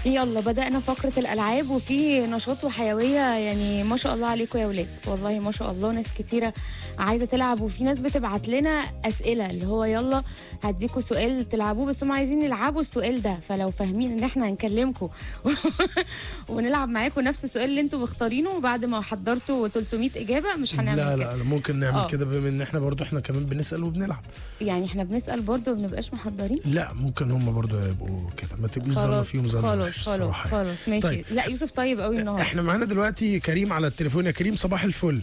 يلا بدأنا فقرة الألعاب وفي نشاط وحيوية يعني ما شاء الله عليكم يا ولاد والله ما شاء الله ناس كتيرة عايزة تلعب وفي ناس بتبعت لنا أسئلة اللي هو يلا هديكوا سؤال تلعبوه بس هم عايزين يلعبوا السؤال ده فلو فاهمين ان احنا هنكلمكم ونلعب معاكم نفس السؤال اللي انتوا مختارينه وبعد ما حضرتوا 300 إجابة مش هنعمل لا كده لا ممكن نعمل آه. كده بما ان احنا برضو احنا كمان بنسال وبنلعب يعني احنا بنسأل برضه وما بنبقاش محضرين لا ممكن هم برضو يبقوا كده ما تبقوش ظن خلاص فيهم ظن خلاص وحش خلاص الصراحة يعني. خلاص ماشي طيب. لا يوسف طيب قوي النهارده احنا معانا دلوقتي كريم على التليفون يا كريم صباح الفل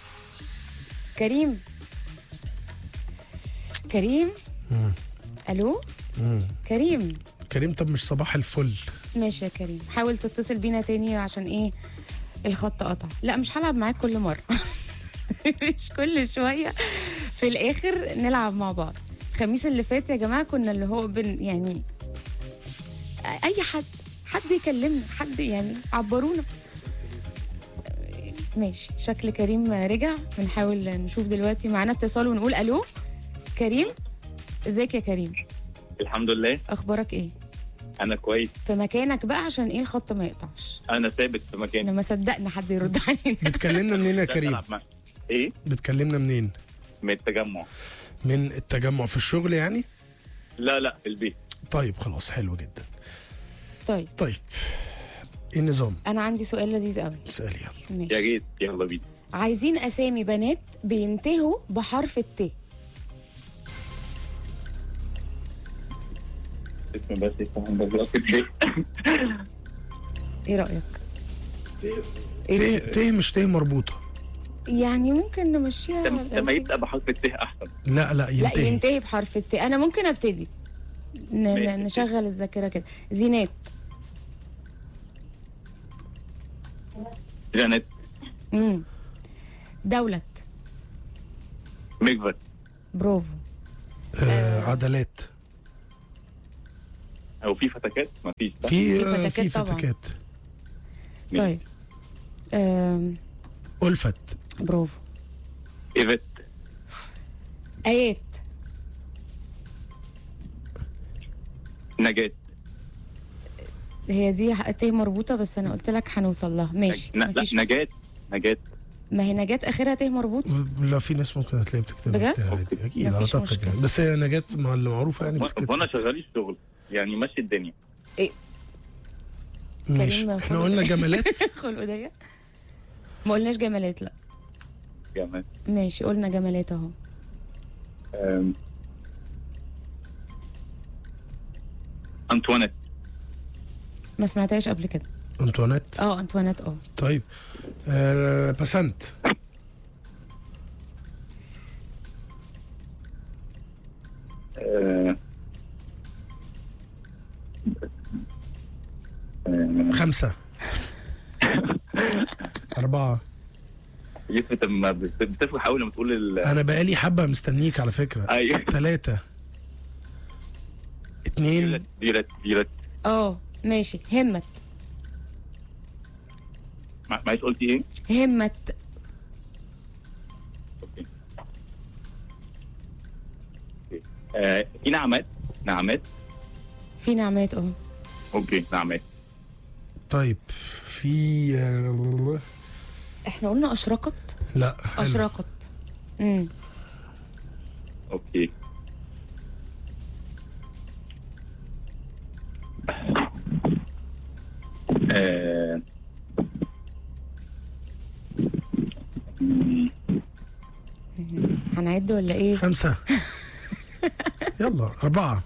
كريم كريم الو مم. كريم كريم طب مش صباح الفل ماشي يا كريم حاول تتصل بينا تاني عشان ايه الخط قطع لا مش هلعب معاك كل مره مش كل شويه في الاخر نلعب مع بعض الخميس اللي فات يا جماعه كنا اللي هو بن يعني اي حد حد يكلمنا حد يعني عبرونا ماشي شكل كريم رجع بنحاول نشوف دلوقتي معانا اتصال ونقول الو كريم ازيك يا كريم الحمد لله اخبارك ايه انا كويس في مكانك بقى عشان ايه الخط ما يقطعش انا ثابت في مكاني احنا ما صدقنا حد يرد علينا بتكلمنا منين يا ده كريم ألعب معاك. ايه بتكلمنا منين من التجمع من التجمع في الشغل يعني لا لا في البيت طيب خلاص حلو جدا طيب طيب ايه النظام انا عندي سؤال لذيذ قوي اسال يلا يا ماشي ريت يلا بينا عايزين اسامي بنات بينتهوا بحرف الت اسم بس يفهم بالظبط ايه ايه رايك ته إيه؟ ته مش ته مربوطه يعني ممكن نمشيها ولا لما إيه؟ يبقى بحرف الت احسن لا لا لا ينتهي ينتهي بحرف الت انا ممكن ابتدي ن- ن- ماشي. نشغل الذاكره كده زينات جانت امم دولة ميكفت برافو آه عدلات او في فتكات ما فيش صح؟ في في آه، في فتكات طبعاً. فتكات طيب آم، ألفت برافو ايفت ايات نجاة هي دي ح- ت مربوطه بس انا قلت لك هنوصل لها ماشي ن- لا مفيش نجاة نجاة ما هي نجاة اخرها ت مربوط لا في ناس ممكن هتلاقيها بتكتب بجد؟ بتاع عادي اكيد مفيش اعتقد مشكلة. يعني بس هي نجاة مع اللي معروفه يعني و- بتكتب وانا شغال الشغل يعني ماشي الدنيا ماشي كريم احنا خلق- قلنا جمالات خلقه ضيق ما قلناش جمالات لا جمال ماشي قلنا جمالات اهو أم. انطوانيت ما سمعتهاش قبل كده انطوانيت اه انطوانيت اه طيب آه بسنت أه. أم. خمسة أربعة يوسف لما بت- بتفرح اول لما تقول ال أنا بقالي حبة مستنيك على فكرة ايوه ثلاثة اتنين ديرت ديرت ديرت اه ماشي همت مع- معلش قلتي ايه؟ همت اوكي أوكي. آه، في نعمات نعمات في نعمات اه اوكي نعمات طيب في آه، احنا قلنا اشرقت لا حلو. اشرقت امم اوكي آه، مم، هنعد ولا ايه خمسة يلا أربعة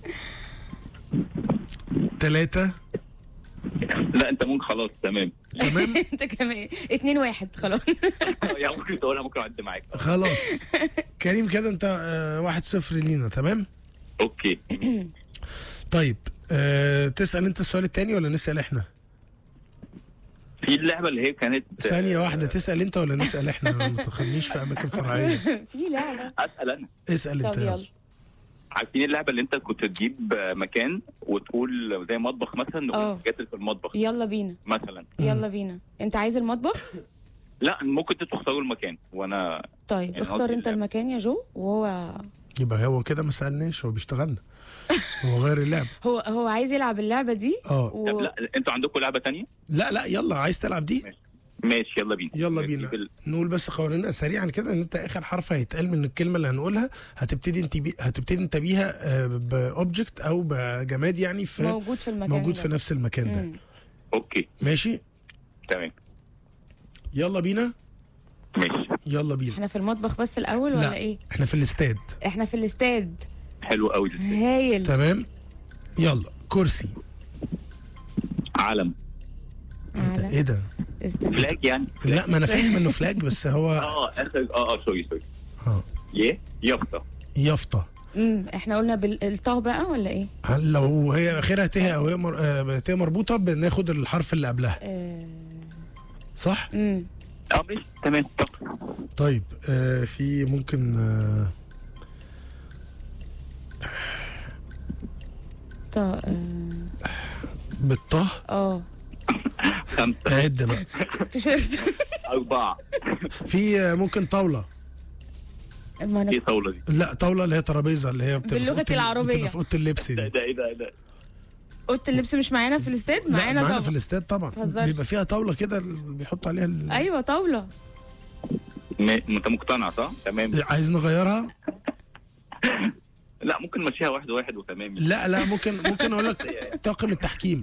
ثلاثة لا انت ممكن خلاص تمام تمام انت كمان اتنين واحد خلاص يعني ممكن تقولها ممكن اعد معاك خلاص كريم كده أنت آه، واحد صفر لينا تمام اوكي طيب آه تسأل أنت السؤال التاني ولا نسأل إحنا في اللعبه اللي هي كانت ثانية واحدة تسأل أنت ولا نسأل إحنا ما تخلينيش في أماكن فرعية في لعبه اسال انا اسأل أنت طب يلا يلا عارفين اللعبه اللي انت كنت تجيب مكان وتقول زي مطبخ مثلا نقول اه. الحاجات اللي في المطبخ يلا بينا مثلا يلا بينا انت عايز المطبخ لا ممكن انتوا تختاروا المكان وانا طيب يعني اختار قصدي انت اللعبة. المكان يا جو وهو يبقى هو كده ما سالناش هو بيشتغلنا هو غير اللعبه هو هو عايز يلعب اللعبه دي اه طب و... لا انتوا عندكم لعبه تانية لا لا يلا عايز تلعب دي ماشي. ماشي يلا بينا يلا ماشي، بينا بال- نقول بس قوانيننا سريعا كده ان انت اخر حرف هيتقال من الكلمه اللي هنقولها هتبتدي انت بي... هتبتدي انت بيها باوبجكت او بجماد يعني في موجود في المكان موجود ده. في نفس المكان ده مم. اوكي ماشي تمام يلا بينا ماشي يلا بينا احنا في المطبخ بس الاول ولا لا ايه احنا في الاستاد احنا في الاستاد حلو قوي ده هايل تمام يلا كرسي علم ايه ده على- ايه ده استنى فلاج يعني لا ما انا فاهم انه فلاج بس هو اه اخر اه اه سوري سوري اه يه يافطه يافطه امم احنا قلنا بالطه بقى ولا ايه لو هي اخرها ت او هي مر... آه، ت مربوطه بناخد الحرف اللي قبلها آه، صح امم اه ماشي تمام طب طيب آه في ممكن آه طه اه بالطه اه خمسه عد بقى تيشيرت اربعه في آه، ممكن طاوله ما ايه انا طاوله دي لا طاوله اللي هي ترابيزه اللي هي بتبقى في باللغة أوضة ال- العربية. بتبقى في اوضه اللبس ده دي ده ايه ده ده اوضه اللبس مش معانا في الاستاد لا، معانا معانا في طبعا الاستاد طبعا متهزرش. بيبقى فيها طاوله كده اللي بيحطوا عليها ال... ايوه طاوله م- انت مقتنع صح؟ تمام عايز نغيرها لا ممكن نمشيها واحد واحد وتمام لا لا ممكن ممكن اقول لك طاقم التحكيم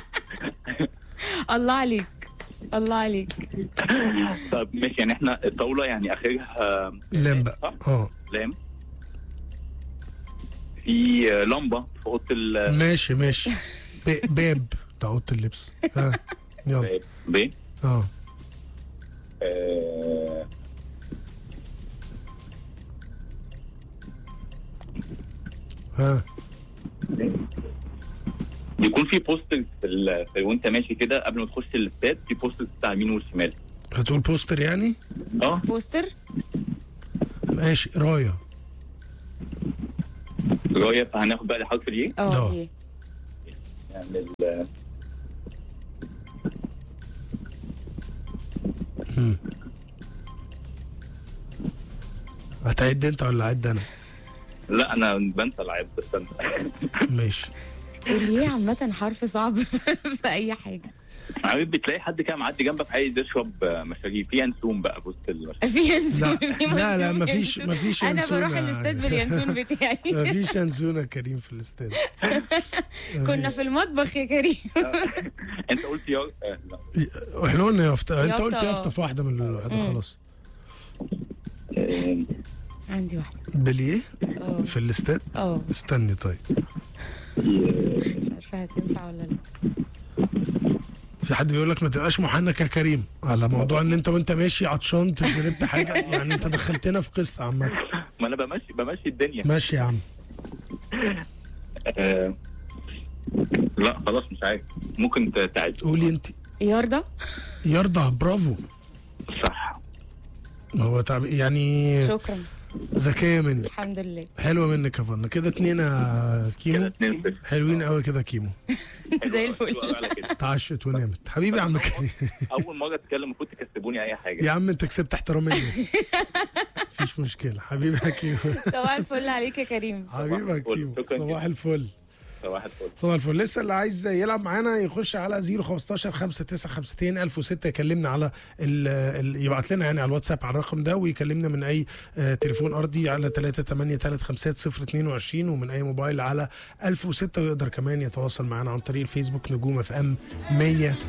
الله عليك الله عليك طب ماشي يعني احنا الطاوله يعني اخرها لام بقى صح؟ اه لام في لمبه في اوضه ال ماشي ماشي ب- باب بتاع اوضه اللبس ها يلا ب اه آه، ها يكون في بوستر في, ال... في وانت ماشي كده قبل ما تخش الاستاد في بوستر بتاع اليمين والشمال هتقول بوستر يعني اه بوستر ماشي رايه رايه هناخد بقى حرف اليه آه. اه إيه. يعني ال... هتعد انت ولا اعد انا لا انا بنسى العيب بس انت ماشي اللي هي عامة حرف صعب في أي حاجة عارف بتلاقي حد كده معدي جنبك عايز يشرب مشاريب في ينسون بقى في وسط المشاريب في ينسون لا، في لا، لا، مشروب مفيش- ينسون. مفيش أنا ينسون بروح يا- الاستاد باليانسون بتاعي مفيش ينسونا كريم في الاستاد كنا في المطبخ يا كريم انت قلت يا آه لا واحنا قلنا يافطه انت يافطة، قلت اه. يافطه في واحده من ال- ده خلاص آه، عندي واحدة بليه اه في الاستاد اه استني طيب مش عارفة هتنفع ولا لا في حد بيقول لك ما تبقاش محنك يا كريم على موضوع ان انت وانت ماشي عطشان شربت حاجه يعني انت دخلتنا في قصه عامه ما انا بمشي بمشي الدنيا ماشي يا عم آه، لا خلاص مش عارف ممكن ت- تعد قولي انت يارضة يرضى برافو صح هو تعب يعني شكرا ذكيه منك الحمد لله حلوه منك يا فن كده اتنين يا كده كيمو 2 0 حلوين قوي كده كيمو زي الفل اتعشت ونامت حبيبي يا عم كريم اول مره اتكلم المفروض تكسبوني اي حاجه يا عم انت كسبت احترام الناس مفيش مشكله حبيبي يا كيمو صباح الفل عليك يا كريم حبيبي يا الفل. كيمو شكراً صباح جداً. الفل صباح الفل صباح الفل لسه اللي عايز يلعب معانا يخش على 015 5952 1006 يكلمنا على ال ال يبعت لنا يعني على الواتساب على الرقم ده ويكلمنا من اي آه، تليفون ارضي على 38335 ومن اي موبايل على 1006 ويقدر كمان يتواصل معانا عن طريق الفيسبوك نجوم اف ام 100